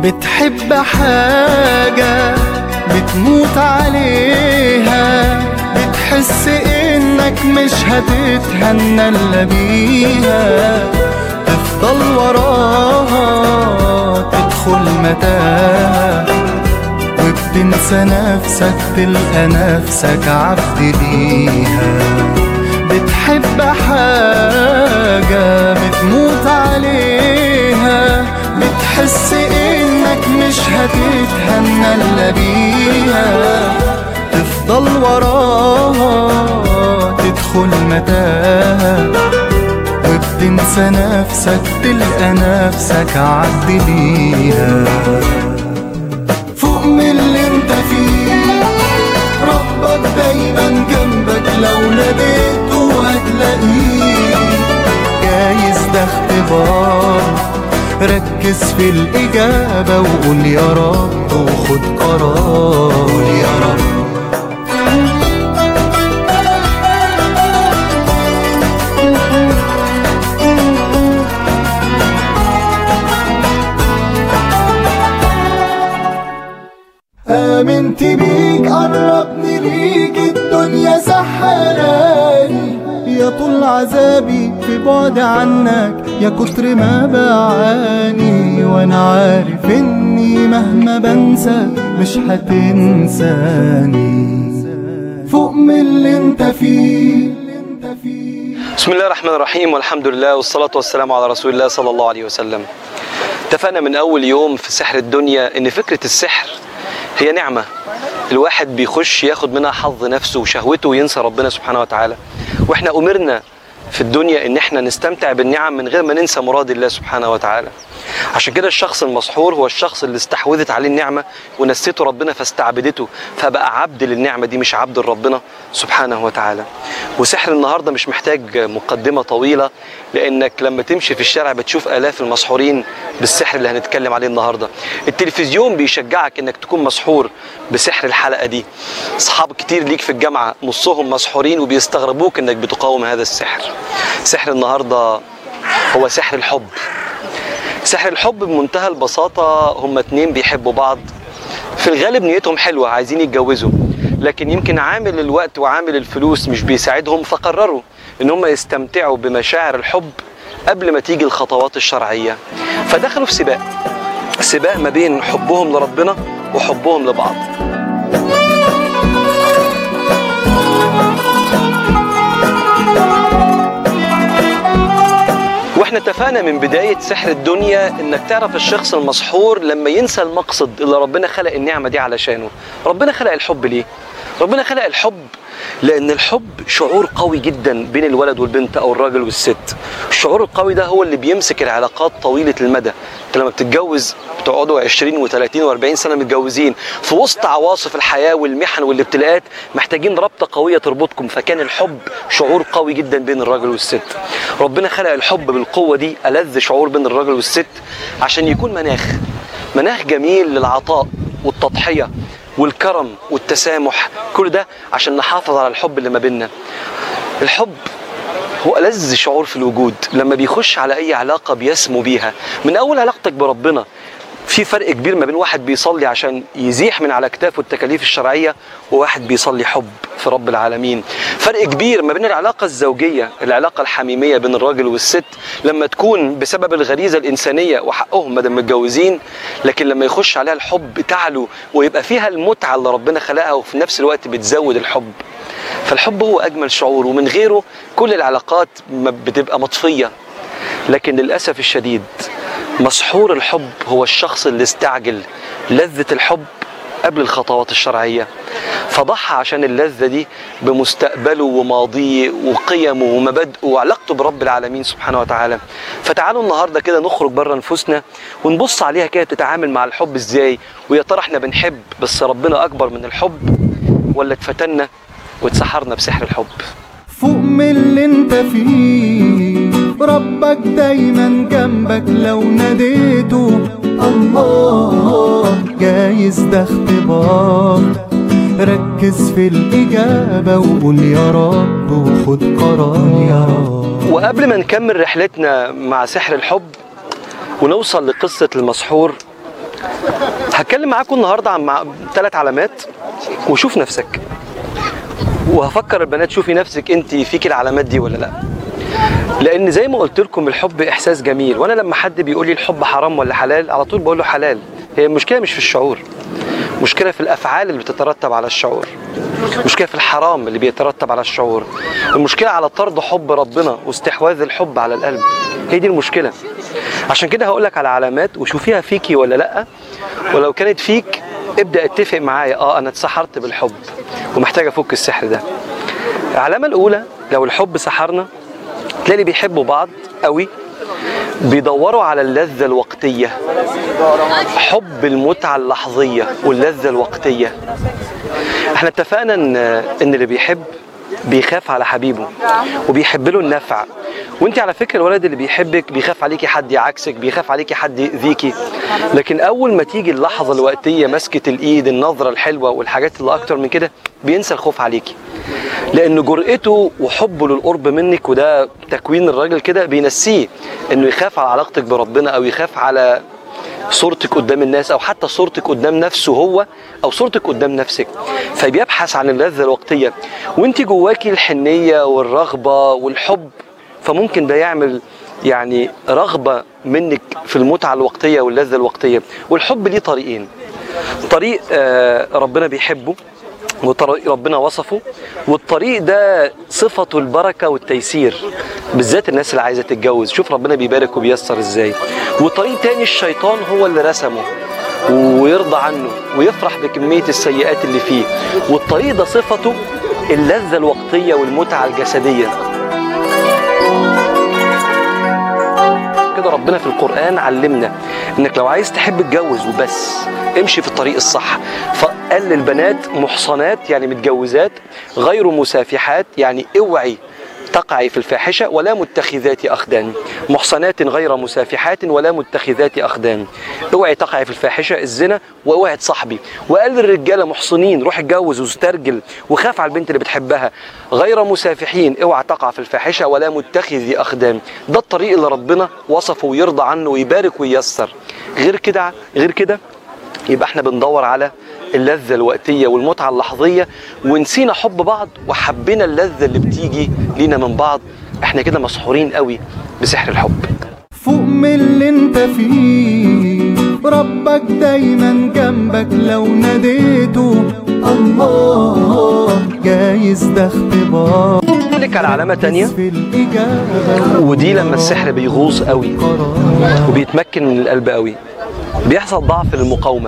بتحب حاجة بتموت عليها بتحس انك مش هتتهنى الا بيها تفضل وراها تدخل متاهة وبتنسى نفسك تلقى نفسك عبد ليها بتحب حاجة بتموت عليها بتحس انك مش هتتهنى الا بيها تفضل وراها تدخل متاهة وبتنسى نفسك تلقى نفسك عبد ليها فوق من اللي انت فيه ربك دايما جنبك لو ناديته هتلاقيه جايز ده اختبار ركز في الإجابة وقول يا رب وخد قرار قول يا رب آمنت بيك قربني ليك الدنيا سحراني يا طول عذابي في بعد عنك يا كتر ما بعاني وانا عارف اني مهما بنسى مش هتنساني فوق من اللي انت فيه بسم الله الرحمن الرحيم والحمد لله والصلاة والسلام على رسول الله صلى الله عليه وسلم اتفقنا من أول يوم في سحر الدنيا إن فكرة السحر هي نعمة الواحد بيخش ياخد منها حظ نفسه وشهوته وينسى ربنا سبحانه وتعالى واحنا أمرنا في الدنيا ان احنا نستمتع بالنعم من غير ما ننسى مراد الله سبحانه وتعالى عشان كده الشخص المسحور هو الشخص اللي استحوذت عليه النعمة ونسيته ربنا فاستعبدته فبقى عبد للنعمة دي مش عبد لربنا سبحانه وتعالى وسحر النهاردة مش محتاج مقدمة طويلة لأنك لما تمشي في الشارع بتشوف آلاف المسحورين بالسحر اللي هنتكلم عليه النهاردة التلفزيون بيشجعك انك تكون مسحور بسحر الحلقة دي اصحاب كتير ليك في الجامعة نصهم مسحورين وبيستغربوك انك بتقاوم هذا السحر سحر النهاردة هو سحر الحب سحر الحب بمنتهى البساطة هما اتنين بيحبوا بعض في الغالب نيتهم حلوة عايزين يتجوزوا لكن يمكن عامل الوقت وعامل الفلوس مش بيساعدهم فقرروا ان هم يستمتعوا بمشاعر الحب قبل ما تيجي الخطوات الشرعية فدخلوا في سباق سباق ما بين حبهم لربنا وحبهم لبعض واحنا اتفقنا من بداية سحر الدنيا انك تعرف الشخص المسحور لما ينسى المقصد اللي ربنا خلق النعمة دي علشانه ربنا خلق الحب ليه؟ ربنا خلق الحب لان الحب شعور قوي جدا بين الولد والبنت او الراجل والست الشعور القوي ده هو اللي بيمسك العلاقات طويلة المدى انت لما بتتجوز بتقعدوا 20 و30 و40 سنة متجوزين في وسط عواصف الحياة والمحن والابتلاءات محتاجين رابطة قوية تربطكم فكان الحب شعور قوي جدا بين الراجل والست ربنا خلق الحب بالقوة دي ألذ شعور بين الراجل والست عشان يكون مناخ مناخ جميل للعطاء والتضحية والكرم والتسامح كل ده عشان نحافظ على الحب اللي ما بيننا الحب هو ألذ شعور في الوجود لما بيخش على أي علاقة بيسمو بيها من أول علاقتك بربنا في فرق كبير ما بين واحد بيصلي عشان يزيح من على كتافه التكاليف الشرعية وواحد بيصلي حب في رب العالمين فرق كبير ما بين العلاقة الزوجية العلاقة الحميمية بين الراجل والست لما تكون بسبب الغريزة الإنسانية وحقهم مادام متجوزين لكن لما يخش عليها الحب تعلو ويبقى فيها المتعة اللي ربنا خلقها وفي نفس الوقت بتزود الحب فالحب هو أجمل شعور ومن غيره كل العلاقات بتبقى مطفية لكن للأسف الشديد مسحور الحب هو الشخص اللي استعجل لذة الحب قبل الخطوات الشرعية فضحى عشان اللذة دي بمستقبله وماضيه وقيمه ومبادئه وعلاقته برب العالمين سبحانه وتعالى فتعالوا النهاردة كده نخرج بره نفوسنا ونبص عليها كده تتعامل مع الحب ازاي ويا ترى احنا بنحب بس ربنا أكبر من الحب ولا اتفتنا واتسحرنا بسحر الحب فوق من اللي انت فيه ربك دايما جنبك لو ناديته الله جايز ده اختبار ركز في الإجابة وقول يا رب وخد قرار يا رب وقبل ما نكمل رحلتنا مع سحر الحب ونوصل لقصة المسحور هتكلم معاكم النهارده عن مع... ثلاث علامات وشوف نفسك وهفكر البنات شوفي نفسك انت فيك العلامات دي ولا لا لان زي ما قلت لكم الحب احساس جميل وانا لما حد بيقول لي الحب حرام ولا حلال على طول بقول له حلال هي المشكله مش في الشعور مشكله في الافعال اللي بتترتب على الشعور مشكله في الحرام اللي بيترتب على الشعور المشكله على طرد حب ربنا واستحواذ الحب على القلب هي دي المشكله عشان كده هقول لك على علامات وشوفيها فيكي ولا لا ولو كانت فيك ابدا اتفق معايا اه انا اتسحرت بالحب ومحتاج افك السحر ده العلامه الاولى لو الحب سحرنا تلاقي اللي بيحبوا بعض قوي بيدوروا على اللذة الوقتية حب المتعة اللحظية واللذة الوقتية احنا اتفقنا ان ان اللي بيحب بيخاف على حبيبه وبيحب له النفع وانت على فكره الولد اللي بيحبك بيخاف عليكي حد يعكسك بيخاف عليكي حد يأذيكي لكن اول ما تيجي اللحظه الوقتيه مسكه الايد النظره الحلوه والحاجات اللي اكتر من كده بينسى الخوف عليكي لان جرأته وحبه للقرب منك وده تكوين الراجل كده بينسيه انه يخاف على علاقتك بربنا او يخاف على صورتك قدام الناس او حتى صورتك قدام نفسه هو او صورتك قدام نفسك فبيبحث عن اللذه الوقتيه وانت جواكي الحنيه والرغبه والحب فممكن ده يعمل يعني رغبه منك في المتعه الوقتيه واللذه الوقتيه والحب ليه طريقين طريق آه، ربنا بيحبه وطريق ربنا وصفه والطريق ده صفته البركة والتيسير بالذات الناس اللي عايزة تتجوز شوف ربنا بيبارك وبيسر ازاي وطريق تاني الشيطان هو اللي رسمه ويرضى عنه ويفرح بكمية السيئات اللي فيه والطريق ده صفته اللذة الوقتية والمتعة الجسدية كده ربنا في القرآن علمنا انك لو عايز تحب اتجوز وبس امشي في الطريق الصح فقال للبنات محصنات يعني متجوزات غير مسافحات يعني اوعي تقعي في الفاحشة ولا متخذات أخدان محصنات غير مسافحات ولا متخذات أخدان اوعي تقعي في الفاحشة الزنا واوعي تصاحبي وقال للرجالة محصنين روح اتجوز واسترجل وخاف على البنت اللي بتحبها غير مسافحين اوعى تقع في الفاحشة ولا متخذي أخدان ده الطريق اللي ربنا وصفه ويرضى عنه ويبارك وييسر غير كده غير كده يبقى احنا بندور على اللذة الوقتية والمتعة اللحظية ونسينا حب بعض وحبينا اللذة اللي بتيجي لينا من بعض احنا كده مسحورين قوي بسحر الحب فوق من اللي انت فيه ربك دايما جنبك لو ناديته الله جايز ده اختبار أقول لك على علامة تانية في الإجابة ودي لما السحر بيغوص قوي وبيتمكن من القلب قوي بيحصل ضعف للمقاومة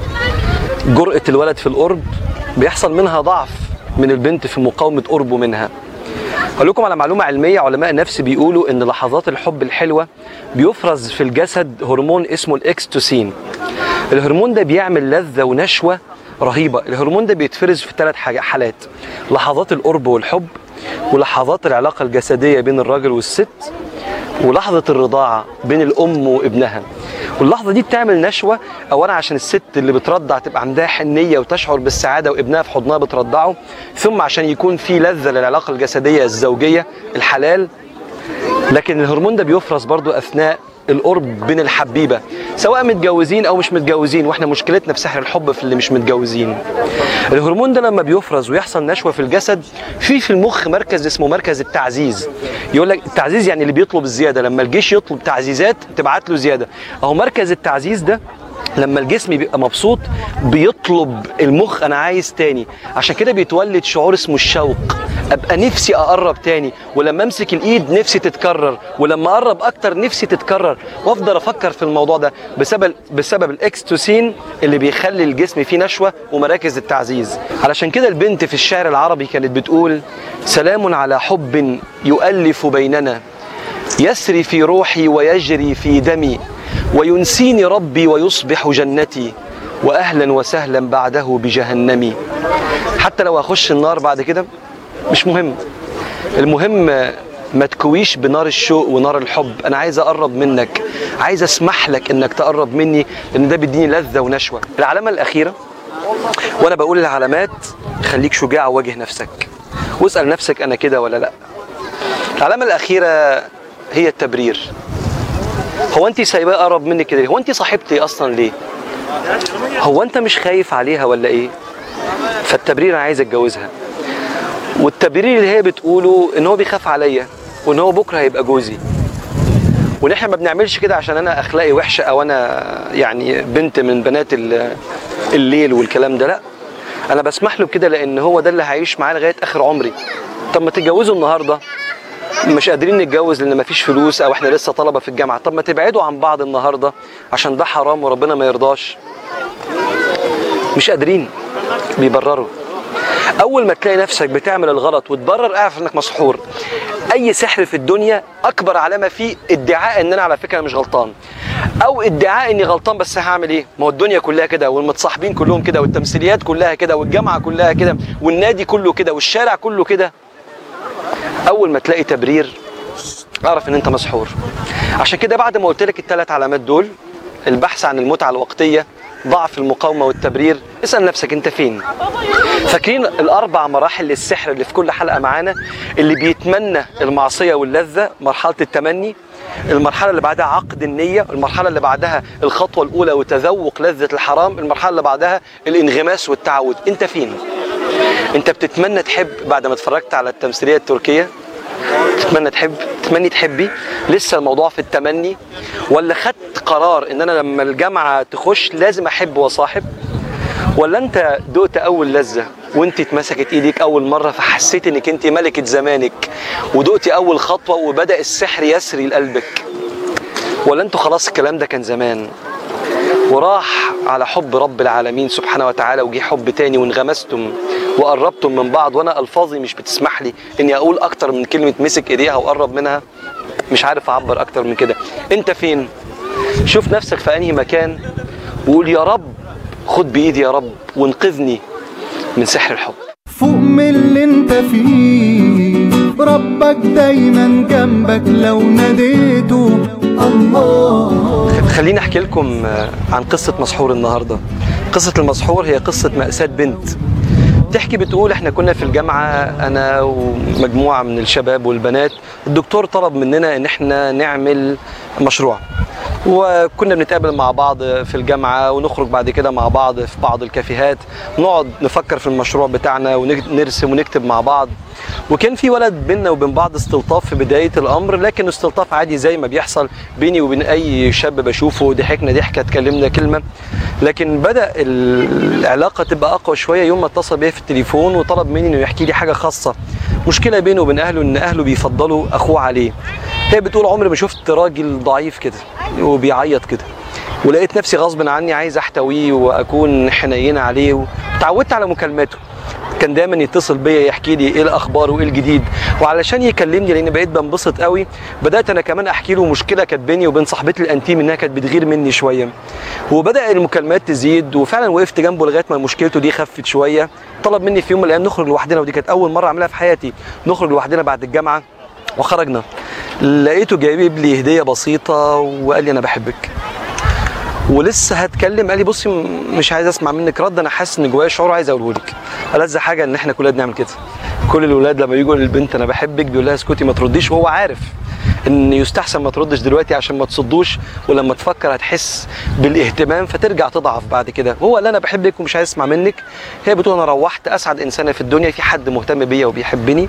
جرأة الولد في القرب بيحصل منها ضعف من البنت في مقاومة قربه منها هقول لكم على معلومة علمية علماء النفس بيقولوا إن لحظات الحب الحلوة بيفرز في الجسد هرمون اسمه الإكستوسين الهرمون ده بيعمل لذة ونشوة رهيبة الهرمون ده بيتفرز في ثلاث حاجة حالات لحظات القرب والحب ولحظات العلاقة الجسدية بين الراجل والست ولحظة الرضاعة بين الأم وابنها واللحظة دي بتعمل نشوة أولا عشان الست اللي بترضع تبقى عندها حنية وتشعر بالسعادة وابنها في حضنها بترضعه ثم عشان يكون في لذة للعلاقة الجسدية الزوجية الحلال لكن الهرمون ده بيفرز برضو أثناء القرب بين الحبيبة سواء متجوزين أو مش متجوزين وإحنا مشكلتنا في سحر الحب في اللي مش متجوزين الهرمون ده لما بيفرز ويحصل نشوة في الجسد في في المخ مركز اسمه مركز التعزيز يقول لك التعزيز يعني اللي بيطلب الزيادة لما الجيش يطلب تعزيزات تبعت له زيادة أهو مركز التعزيز ده لما الجسم بيبقى مبسوط بيطلب المخ انا عايز تاني عشان كده بيتولد شعور اسمه الشوق ابقى نفسي اقرب تاني ولما امسك الايد نفسي تتكرر ولما اقرب اكتر نفسي تتكرر وافضل افكر في الموضوع ده بسبب بسبب الاكستوسين اللي بيخلي الجسم فيه نشوه ومراكز التعزيز علشان كده البنت في الشعر العربي كانت بتقول سلام على حب يؤلف بيننا يسري في روحي ويجري في دمي وينسيني ربي ويصبح جنتي واهلا وسهلا بعده بجهنمي حتى لو اخش النار بعد كده مش مهم المهم ما تكويش بنار الشوق ونار الحب انا عايز اقرب منك عايز اسمح لك انك تقرب مني لان ده بيديني لذه ونشوه العلامه الاخيره وانا بقول العلامات خليك شجاع وواجه نفسك واسال نفسك انا كده ولا لا العلامه الاخيره هي التبرير هو انت سايباه قرب منك كده ليه؟ هو انت صاحبتي اصلا ليه هو انت مش خايف عليها ولا ايه فالتبرير انا عايز اتجوزها والتبرير اللي هي بتقوله ان هو بيخاف عليا وان هو بكره هيبقى جوزي وان احنا ما بنعملش كده عشان انا اخلاقي وحشه او انا يعني بنت من بنات ال- الليل والكلام ده لا انا بسمح له بكده لان هو ده اللي هيعيش معاه لغايه اخر عمري طب ما تتجوزوا النهارده مش قادرين نتجوز لان مفيش فلوس او احنا لسه طلبه في الجامعه طب ما تبعدوا عن بعض النهارده عشان ده حرام وربنا ما يرضاش مش قادرين بيبرروا اول ما تلاقي نفسك بتعمل الغلط وتبرر اعرف انك مسحور اي سحر في الدنيا اكبر علامه فيه ادعاء ان انا على فكره مش غلطان او ادعاء اني غلطان بس هعمل ايه ما هو الدنيا كلها كده والمتصاحبين كلهم كده والتمثيليات كلها كده والجامعه كلها كده والنادي كله كده والشارع كله كده اول ما تلاقي تبرير اعرف ان انت مسحور عشان كده بعد ما قلت لك الثلاث علامات دول البحث عن المتعه الوقتيه ضعف المقاومه والتبرير اسال نفسك انت فين فاكرين الاربع مراحل للسحر اللي في كل حلقه معانا اللي بيتمنى المعصيه واللذه مرحله التمني المرحله اللي بعدها عقد النيه المرحله اللي بعدها الخطوه الاولى وتذوق لذه الحرام المرحله اللي بعدها الانغماس والتعود انت فين انت بتتمنى تحب بعد ما اتفرجت على التمثيليه التركيه تتمنى تحب تتمني تحبي لسه الموضوع في التمني ولا خدت قرار ان انا لما الجامعه تخش لازم احب واصاحب ولا انت دقت اول لذه وانت اتمسكت ايدك اول مره فحسيت انك انت ملكه زمانك ودقتي اول خطوه وبدا السحر يسري لقلبك ولا انتوا خلاص الكلام ده كان زمان وراح على حب رب العالمين سبحانه وتعالى وجي حب تاني وانغمستم وقربتم من بعض وانا الفاظي مش بتسمح لي اني اقول اكتر من كلمه مسك ايديها وقرب منها مش عارف اعبر اكتر من كده انت فين شوف نفسك في انهي مكان وقول يا رب خد بايدي يا رب وانقذني من سحر الحب فوق من اللي انت فيه ربك دايما جنبك لو ناديته الله خليني احكي لكم آه، عن قصه مسحور النهارده قصه المسحور هي قصه ماساه بنت بتحكي بتقول احنا كنا في الجامعه انا ومجموعه من الشباب والبنات الدكتور طلب مننا ان احنا نعمل مشروع وكنا بنتقابل مع بعض في الجامعه ونخرج بعد كده مع بعض في بعض الكافيهات نقعد نفكر في المشروع بتاعنا ونرسم ونكتب مع بعض وكان في ولد بيننا وبين بعض استلطاف في بدايه الامر لكن استلطاف عادي زي ما بيحصل بيني وبين اي شاب بشوفه ضحكنا ضحكه اتكلمنا كلمه لكن بدا العلاقه تبقى اقوى شويه يوم ما اتصل بيا في التليفون وطلب مني انه يحكي لي حاجه خاصه مشكله بينه وبين اهله ان اهله بيفضلوا اخوه عليه هي بتقول عمري ما شفت راجل ضعيف كده وبيعيط كده ولقيت نفسي غصب عني عايز احتويه واكون حنينه عليه وتعودت على مكالماته كان دايما يتصل بيا يحكي لي ايه الاخبار وايه الجديد وعلشان يكلمني لان بقيت بنبسط قوي بدات انا كمان احكي له مشكله كانت بيني وبين صاحبتي الانتيم انها كانت بتغير مني شويه وبدا المكالمات تزيد وفعلا وقفت جنبه لغايه ما مشكلته دي خفت شويه طلب مني في يوم من الايام نخرج لوحدنا ودي كانت اول مره اعملها في حياتي نخرج لوحدنا بعد الجامعه وخرجنا لقيته جايب لي هديه بسيطه وقال لي انا بحبك ولسه هتكلم قال لي بصي م- مش عايز اسمع منك رد انا حاسس ان جوايا شعور عايز اقوله لك ألذ حاجه ان احنا كلنا بنعمل كده كل الولاد لما بيجوا للبنت انا بحبك بيقول لها اسكتي ما ترديش وهو عارف ان يستحسن ما تردش دلوقتي عشان ما تصدوش ولما تفكر هتحس بالاهتمام فترجع تضعف بعد كده هو اللي انا بحبك ومش عايز اسمع منك هي بتقول انا روحت اسعد انسانه في الدنيا في حد مهتم بيا وبيحبني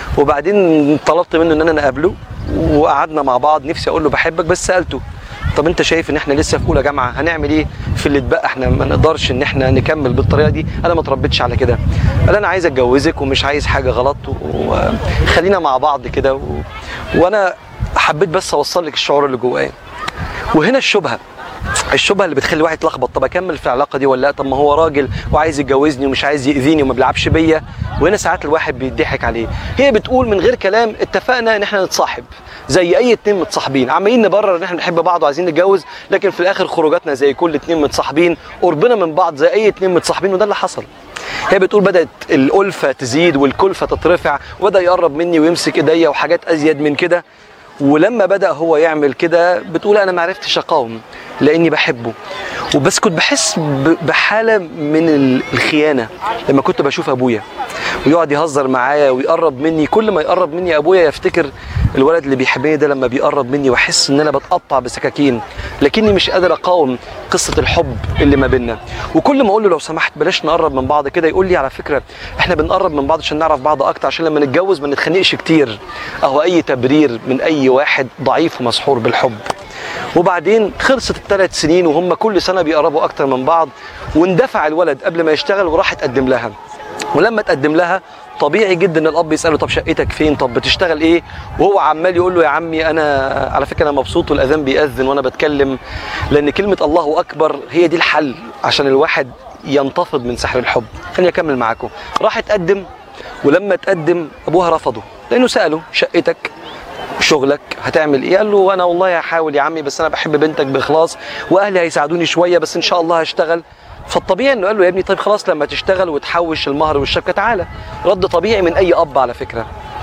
وبعدين طلبت منه ان انا نقابله وقعدنا مع بعض نفسي اقول له بحبك بس سالته طب انت شايف ان احنا لسه في اولى جامعه هنعمل ايه في اللي اتبقى احنا ما نقدرش ان احنا نكمل بالطريقه دي انا ما اتربيتش على كده قال انا عايز اتجوزك ومش عايز حاجه غلط وخلينا مع بعض كده و... وانا حبيت بس اوصل لك الشعور اللي جوايا وهنا الشبهه الشبهه اللي بتخلي الواحد يتلخبط طب اكمل في العلاقه دي ولا لا طب ما هو راجل وعايز يتجوزني ومش عايز ياذيني وما بيلعبش بيا وهنا ساعات الواحد بيضحك عليه هي بتقول من غير كلام اتفقنا ان احنا نتصاحب زي اي اتنين متصاحبين عمالين نبرر ان احنا بنحب بعض وعايزين نتجوز لكن في الاخر خروجاتنا زي كل اتنين متصاحبين قربنا من بعض زي اي اتنين متصاحبين وده اللي حصل هي بتقول بدات الالفه تزيد والكلفه تترفع وبدا يقرب مني ويمسك ايديا وحاجات ازيد من كده ولما بدا هو يعمل كده بتقول انا ما عرفتش اقاوم لاني بحبه وبس كنت بحس ب- بحاله من ال- الخيانه لما كنت بشوف ابويا ويقعد يهزر معايا ويقرب مني كل ما يقرب مني ابويا يفتكر الولد اللي بيحبني ده لما بيقرب مني واحس ان انا بتقطع بسكاكين لكني مش قادر اقاوم قصه الحب اللي ما بيننا وكل ما اقول له لو سمحت بلاش نقرب من بعض كده يقول لي على فكره احنا بنقرب من بعض عشان نعرف بعض اكتر عشان لما نتجوز ما نتخانقش كتير اهو اي تبرير من اي واحد ضعيف ومسحور بالحب وبعدين خلصت الثلاث سنين وهم كل سنه بيقربوا اكتر من بعض واندفع الولد قبل ما يشتغل وراح اتقدم لها ولما تقدم لها طبيعي جدا الاب يساله طب شقتك فين طب بتشتغل ايه وهو عمال يقول له يا عمي انا على فكره انا مبسوط والاذان بيأذن وانا بتكلم لان كلمه الله اكبر هي دي الحل عشان الواحد ينتفض من سحر الحب خليني اكمل معاكم راح اتقدم ولما تقدم ابوها رفضه لانه ساله شقتك شغلك هتعمل ايه قال له انا والله هحاول يا عمي بس انا بحب بنتك باخلاص واهلي هيساعدوني شويه بس ان شاء الله هشتغل فالطبيعي انه قال له يا ابني طيب خلاص لما تشتغل وتحوش المهر والشبكه تعالى رد طبيعي من اي اب على فكره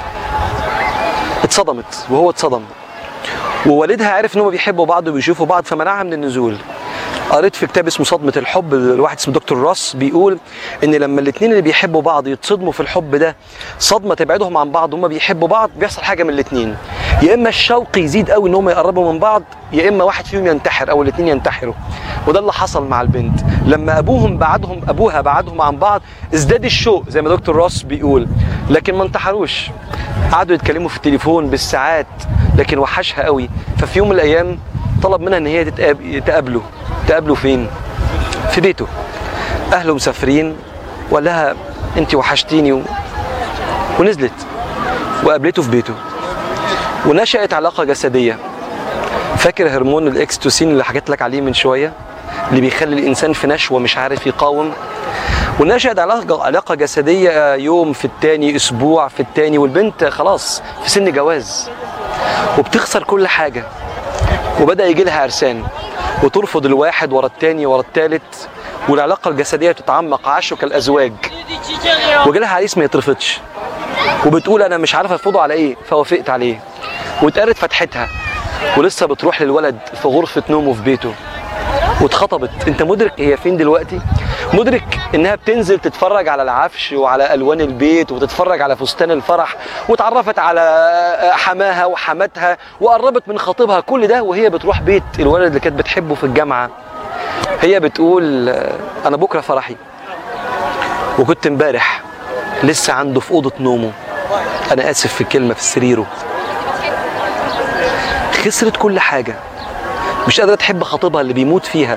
اتصدمت وهو اتصدم ووالدها عرف ان هم بيحبوا بعض وبيشوفوا بعض فمنعها من النزول قريت في كتاب اسمه صدمة الحب الواحد اسمه دكتور راس بيقول ان لما الاثنين اللي بيحبوا بعض يتصدموا في الحب ده صدمة تبعدهم عن بعض هما بيحبوا بعض بيحصل حاجة من الاثنين يا اما الشوق يزيد قوي ان هم يقربوا من بعض يا اما واحد فيهم ينتحر او الاثنين ينتحروا وده اللي حصل مع البنت لما ابوهم بعدهم ابوها بعدهم عن بعض ازداد الشوق زي ما دكتور راس بيقول لكن ما انتحروش قعدوا يتكلموا في التليفون بالساعات لكن وحشها قوي ففي يوم من الايام طلب منها ان هي تتقاب- يتقابلوا تقابلوا فين في بيته اهله مسافرين وقال لها انت وحشتيني و... ونزلت وقابلته في بيته ونشأت علاقة جسدية فاكر هرمون الاكستوسين اللي حكيت لك عليه من شوية اللي بيخلي الإنسان في نشوة مش عارف يقاوم ونشأت علاقة علاقة جسدية يوم في التاني أسبوع في التاني والبنت خلاص في سن جواز وبتخسر كل حاجة وبدأ يجي لها عرسان وترفض الواحد ورا التاني ورا التالت والعلاقة الجسدية تتعمق عاشوا كالأزواج وجي لها عريس ما يترفضش وبتقول أنا مش عارفة أرفضه على إيه فوافقت عليه واتقالت فتحتها ولسه بتروح للولد في غرفة نومه في بيته واتخطبت انت مدرك هي فين دلوقتي مدرك انها بتنزل تتفرج على العفش وعلى الوان البيت وتتفرج على فستان الفرح واتعرفت على حماها وحماتها وقربت من خطيبها كل ده وهي بتروح بيت الولد اللي كانت بتحبه في الجامعه هي بتقول آه، انا بكره فرحي وكنت امبارح لسه عنده في اوضه نومه انا اسف في الكلمه في سريره خسرت كل حاجه مش قادره تحب خطيبها اللي بيموت فيها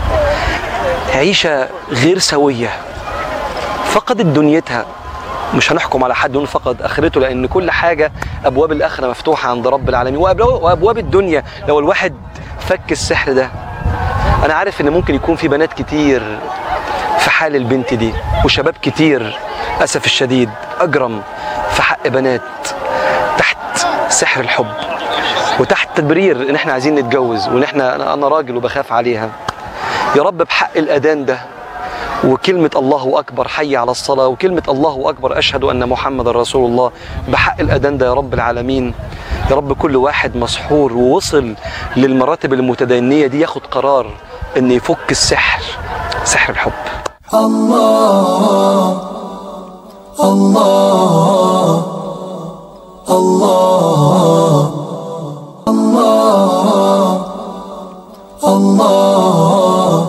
عيشه غير سويه فقدت دنيتها مش هنحكم على حد ونقول فقد اخرته لان كل حاجه ابواب الاخره مفتوحه عند رب العالمين وأبواب- وابواب الدنيا لو الواحد فك السحر ده انا عارف ان ممكن يكون في بنات كتير في حال البنت دي وشباب كتير اسف الشديد اجرم في حق بنات تحت سحر الحب وتحت تبرير ان احنا عايزين نتجوز وان احنا انا أنا راجل وبخاف عليها يا رب بحق الاذان ده وكلمة الله أكبر حي على الصلاة وكلمة الله أكبر أشهد أن محمد رسول الله بحق الأذان ده يا رب العالمين يا رب كل واحد مسحور ووصل للمراتب المتدينية دي ياخد قرار أن يفك السحر سحر الحب الله الله الله الله الله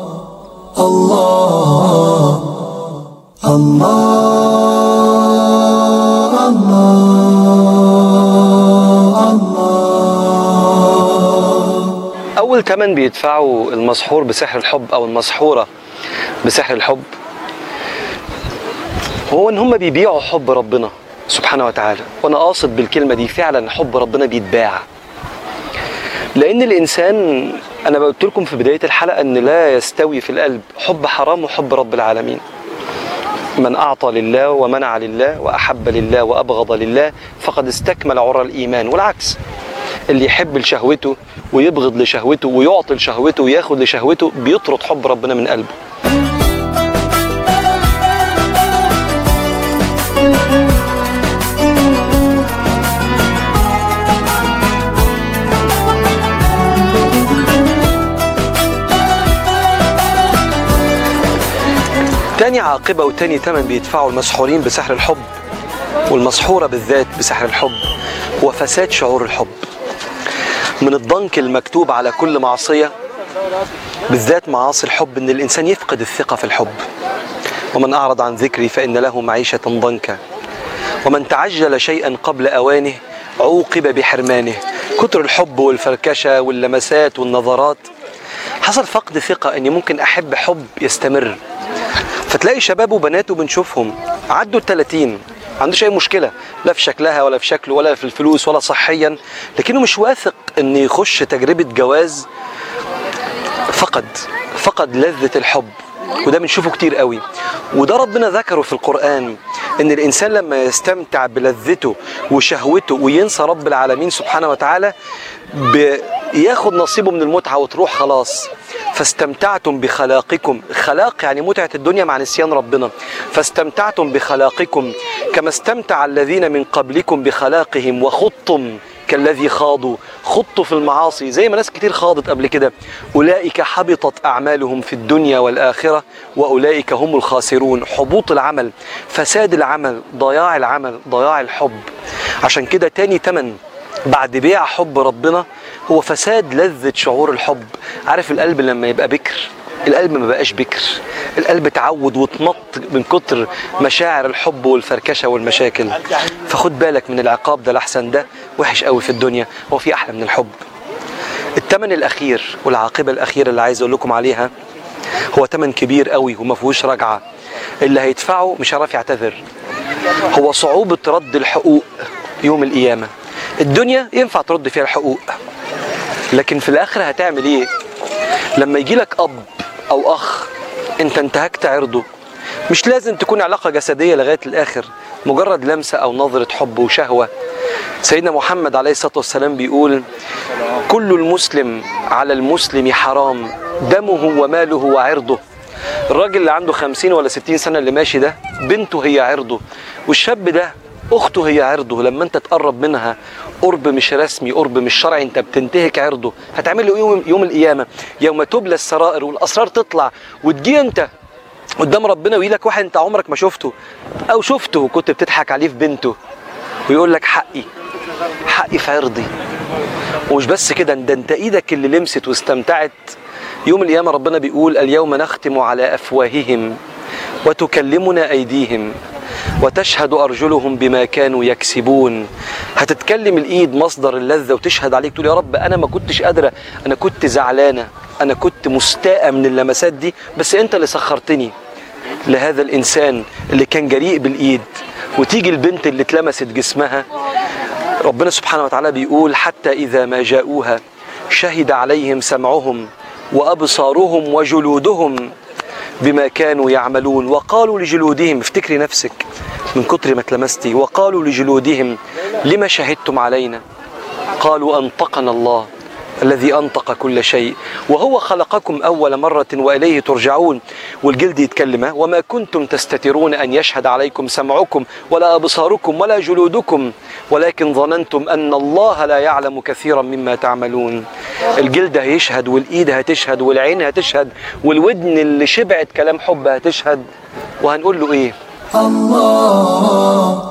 الله الله الله الله أول تمن بيدفعه المسحور بسحر الحب أو المسحورة بسحر الحب هو إن هم بيبيعوا حب ربنا سبحانه وتعالى وأنا قاصد بالكلمة دي فعلا حب ربنا بيتباع لأن الإنسان أنا قلت لكم في بداية الحلقة أن لا يستوي في القلب حب حرام وحب رب العالمين من أعطى لله ومنع لله وأحب لله وأبغض لله فقد استكمل عرى الإيمان والعكس اللي يحب لشهوته ويبغض لشهوته ويعطي لشهوته وياخد لشهوته بيطرد حب ربنا من قلبه عاقبة وتاني تمن بيدفعوا المسحورين بسحر الحب والمسحورة بالذات بسحر الحب هو فساد شعور الحب من الضنك المكتوب على كل معصية بالذات معاصي الحب ان الانسان يفقد الثقة في الحب ومن اعرض عن ذكري فان له معيشة ضنكا ومن تعجل شيئا قبل اوانه عوقب بحرمانه كتر الحب والفركشة واللمسات والنظرات حصل فقد ثقة اني ممكن احب حب يستمر فتلاقي شباب وبنات وبنشوفهم عدوا ال 30 ما عندوش اي مشكله لا في شكلها ولا في شكله ولا في الفلوس ولا صحيا لكنه مش واثق ان يخش تجربه جواز فقد فقد لذه الحب وده بنشوفه كتير قوي وده ربنا ذكره في القرآن ان الانسان لما يستمتع بلذته وشهوته وينسى رب العالمين سبحانه وتعالى بياخد نصيبه من المتعة وتروح خلاص فاستمتعتم بخلاقكم خلاق يعني متعة الدنيا مع نسيان ربنا فاستمتعتم بخلاقكم كما استمتع الذين من قبلكم بخلاقهم وخضتم كالذي خاضوا خضوا في المعاصي زي ما ناس كتير خاضت قبل كده أولئك حبطت أعمالهم في الدنيا والآخرة وأولئك هم الخاسرون حبوط العمل فساد العمل ضياع العمل ضياع الحب عشان كده تاني تمن بعد بيع حب ربنا هو فساد لذة شعور الحب عارف القلب لما يبقى بكر القلب ما بقاش بكر القلب اتعود واتمط من كتر مشاعر الحب والفركشه والمشاكل فخد بالك من العقاب ده لحسن ده وحش قوي في الدنيا هو في احلى من الحب التمن الاخير والعاقبه الاخيره اللي عايز اقول لكم عليها هو تمن كبير قوي وما فيهوش رجعه اللي هيدفعه مش هيعرف يعتذر هو صعوبه رد الحقوق يوم القيامه الدنيا ينفع ترد فيها الحقوق لكن في الاخره هتعمل ايه لما يجي لك اب او اخ انت انتهكت عرضه مش لازم تكون علاقه جسديه لغايه الاخر مجرد لمسه او نظره حب وشهوه سيدنا محمد عليه الصلاه والسلام بيقول كل المسلم على المسلم حرام دمه وماله وعرضه الراجل اللي عنده خمسين ولا ستين سنة اللي ماشي ده بنته هي عرضه والشاب ده أخته هي عرضه لما أنت تقرب منها قرب مش رسمي قرب مش شرعي أنت بتنتهك عرضه هتعمل له يوم, يوم القيامة يوم تبلى السرائر والأسرار تطلع وتجي أنت قدام ربنا ويقول لك واحد أنت عمرك ما شفته أو شفته وكنت بتضحك عليه في بنته ويقول لك حقي حقي في عرضي ومش بس كده ده انت ايدك اللي لمست واستمتعت يوم القيامة ربنا بيقول اليوم نختم على أفواههم وتكلمنا أيديهم وتشهد أرجلهم بما كانوا يكسبون هتتكلم الإيد مصدر اللذة وتشهد عليك تقول يا رب أنا ما كنتش قادرة أنا كنت زعلانة أنا كنت مستاءة من اللمسات دي بس أنت اللي سخرتني لهذا الإنسان اللي كان جريء بالإيد وتيجي البنت اللي اتلمست جسمها ربنا سبحانه وتعالى بيقول حتى إذا ما جاءوها شهد عليهم سمعهم وأبصارهم وجلودهم بما كانوا يعملون وقالوا لجلودهم افتكري نفسك من كتر ما اتلمستي وقالوا لجلودهم لما شهدتم علينا قالوا أنطقنا الله الذي أنطق كل شيء وهو خلقكم أول مرة وإليه ترجعون والجلد يتكلم وما كنتم تستترون أن يشهد عليكم سمعكم ولا أبصاركم ولا جلودكم ولكن ظننتم أن الله لا يعلم كثيرا مما تعملون الجلد هيشهد والإيد هتشهد والعين هتشهد والودن اللي شبعت كلام حب هتشهد وهنقول له إيه الله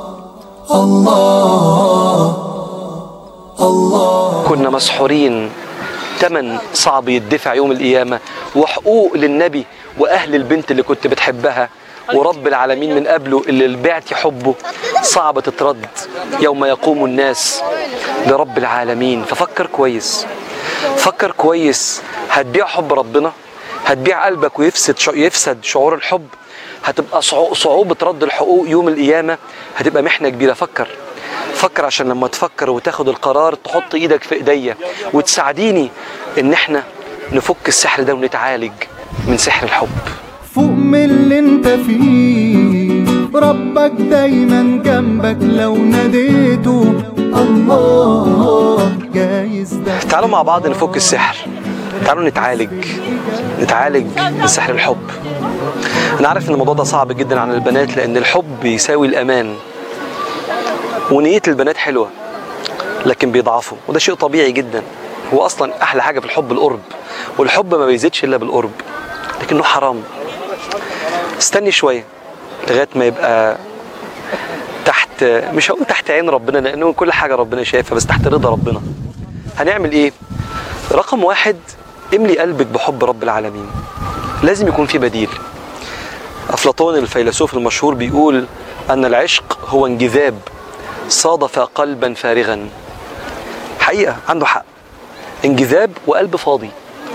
الله الله كنا مسحورين تمن صعب يدفع يوم القيامة وحقوق للنبي وأهل البنت اللي كنت بتحبها ورب العالمين من قبله اللي بعتي حبه صعب تترد يوم يقوم الناس لرب العالمين ففكر كويس فكر كويس هتبيع حب ربنا هتبيع قلبك ويفسد يفسد شعور الحب هتبقى صعو- صعوبة رد الحقوق يوم القيامة هتبقى محنة كبيرة فكر فكر عشان لما تفكر وتاخد القرار تحط ايدك في ايديا وتساعديني ان احنا نفك السحر ده ونتعالج من سحر الحب فوق من اللي انت فيه ربك دايما جنبك لو ناديته الله جايز ده تعالوا مع بعض نفك السحر تعالوا نتعالج نتعالج من سحر الحب انا عارف ان الموضوع ده صعب جدا على البنات لان الحب يساوي الامان ونية البنات حلوة لكن بيضعفوا وده شيء طبيعي جدا هو اصلا احلى حاجة في الحب القرب والحب ما بيزيدش الا بالقرب لكنه حرام استني شويه لغايه ما يبقى تحت مش هقول تحت عين ربنا لانه كل حاجه ربنا شايفها بس تحت رضا ربنا هنعمل ايه رقم واحد املي قلبك بحب رب العالمين لازم يكون في بديل افلاطون الفيلسوف المشهور بيقول ان العشق هو انجذاب صادف قلبا فارغا حقيقه عنده حق انجذاب وقلب فاضي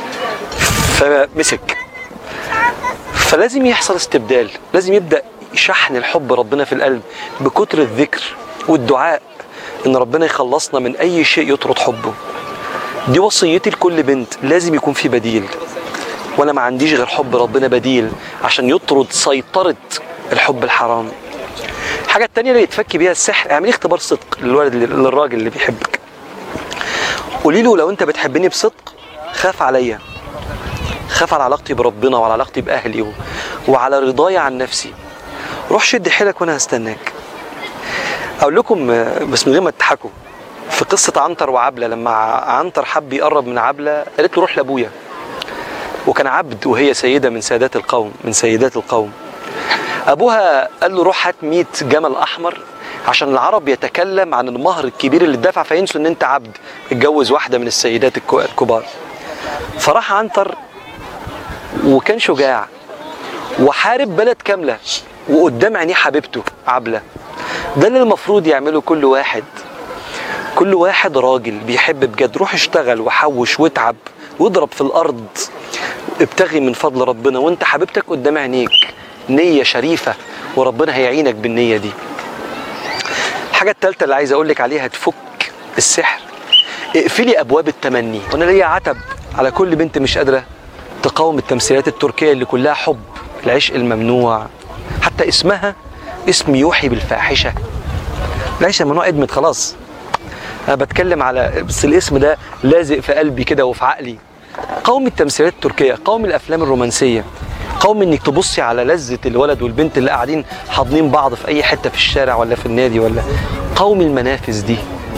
فمسك فلازم يحصل استبدال لازم يبدا شحن الحب ربنا في القلب بكتر الذكر والدعاء ان ربنا يخلصنا من اي شيء يطرد حبه دي وصيتي لكل بنت لازم يكون في بديل وانا ما عنديش غير حب ربنا بديل عشان يطرد سيطرة الحب الحرام الحاجة التانية اللي يتفك بيها السحر اعملي اختبار صدق للولد للراجل اللي بيحبك قولي له لو انت بتحبني بصدق خاف عليا خاف على علاقتي بربنا وعلى علاقتي باهلي و... وعلى رضاي عن نفسي روح شد حيلك وانا هستناك اقول لكم آه، بس من غير ما تضحكوا في قصة عنتر وعبلة لما عنتر حب يقرب من عبلة قالت له روح لابويا وكان عبد وهي سيدة من سادات القوم من سيدات القوم أبوها قال له روح هات 100 جمل أحمر عشان العرب يتكلم عن المهر الكبير اللي اتدفع فينسوا ان انت عبد اتجوز واحدة من السيدات الكو- الكبار فراح عنتر وكان شجاع وحارب بلد كاملة وقدام عينيه حبيبته عبلة ده اللي المفروض يعمله كل واحد كل واحد راجل بيحب بجد روح اشتغل وحوش واتعب واضرب في الارض ابتغي من فضل ربنا وانت حبيبتك قدام عينيك نية شريفة وربنا هيعينك بالنية دي الحاجة التالتة اللي عايز اقول لك عليها تفك السحر اقفلي ابواب التمني وانا ليا عتب على كل بنت مش قادرة تقاوم التمثيلات التركية اللي كلها حب العشق الممنوع حتى اسمها اسم يوحي بالفاحشة العشق الممنوع ادمت خلاص انا بتكلم على بس الاسم ده لازق في قلبي كده وفي عقلي قوم التمثيلات التركيه قوم الافلام الرومانسيه قوم انك تبصي على لذه الولد والبنت اللي قاعدين حاضنين بعض في اي حته في الشارع ولا في النادي ولا قوم المنافذ دي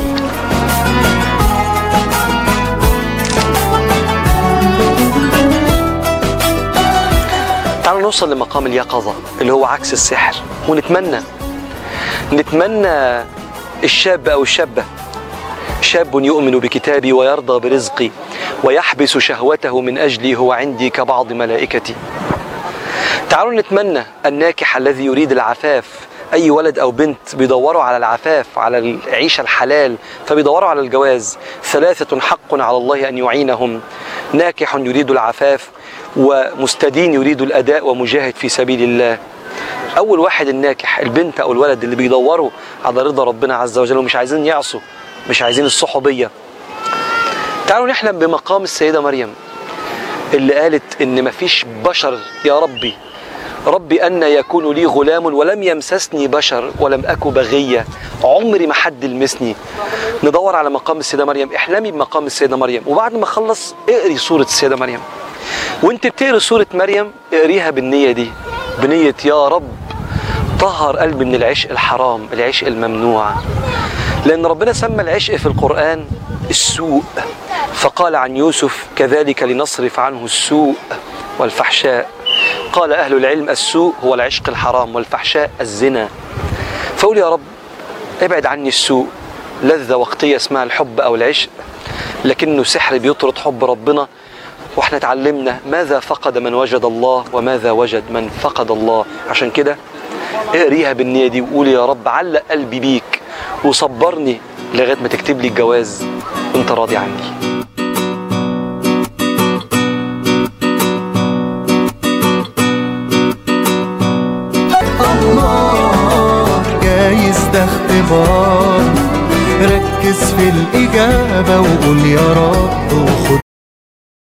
تعالوا نوصل لمقام اليقظه اللي هو عكس السحر ونتمنى نتمنى الشاب او الشابه شاب يؤمن بكتابي ويرضى برزقي ويحبس شهوته من اجلي هو عندي كبعض ملائكتي تعالوا نتمنى الناكح الذي يريد العفاف اي ولد او بنت بيدوروا على العفاف على العيشه الحلال فبيدوروا على الجواز ثلاثه حق على الله ان يعينهم ناكح يريد العفاف ومستدين يريد الاداء ومجاهد في سبيل الله اول واحد الناكح البنت او الولد اللي بيدوروا على رضا ربنا عز وجل ومش عايزين يعصوا مش عايزين الصحوبيه تعالوا نحلم بمقام السيده مريم اللي قالت ان مفيش بشر يا ربي ربي أن يكون لي غلام ولم يمسسني بشر ولم أك بغية عمري ما حد لمسني ندور على مقام السيدة مريم احلمي بمقام السيدة مريم وبعد ما اخلص اقري سورة السيدة مريم وانت بتقري سورة مريم اقريها بالنية دي بنية يا رب طهر قلبي من العشق الحرام العشق الممنوع لأن ربنا سمى العشق في القرآن السوء فقال عن يوسف كذلك لنصرف عنه السوء والفحشاء قال أهل العلم السوء هو العشق الحرام والفحشاء الزنا فقول يا رب ابعد عني السوء لذة وقتية اسمها الحب أو العشق لكنه سحر بيطرد حب ربنا واحنا اتعلمنا ماذا فقد من وجد الله وماذا وجد من فقد الله عشان كده اقريها بالنية دي وقول يا رب علق قلبي بيك وصبرني لغاية ما تكتب لي الجواز وانت راضي عني الله جايز ده اختبار ركز في الإجابة وقول يا رب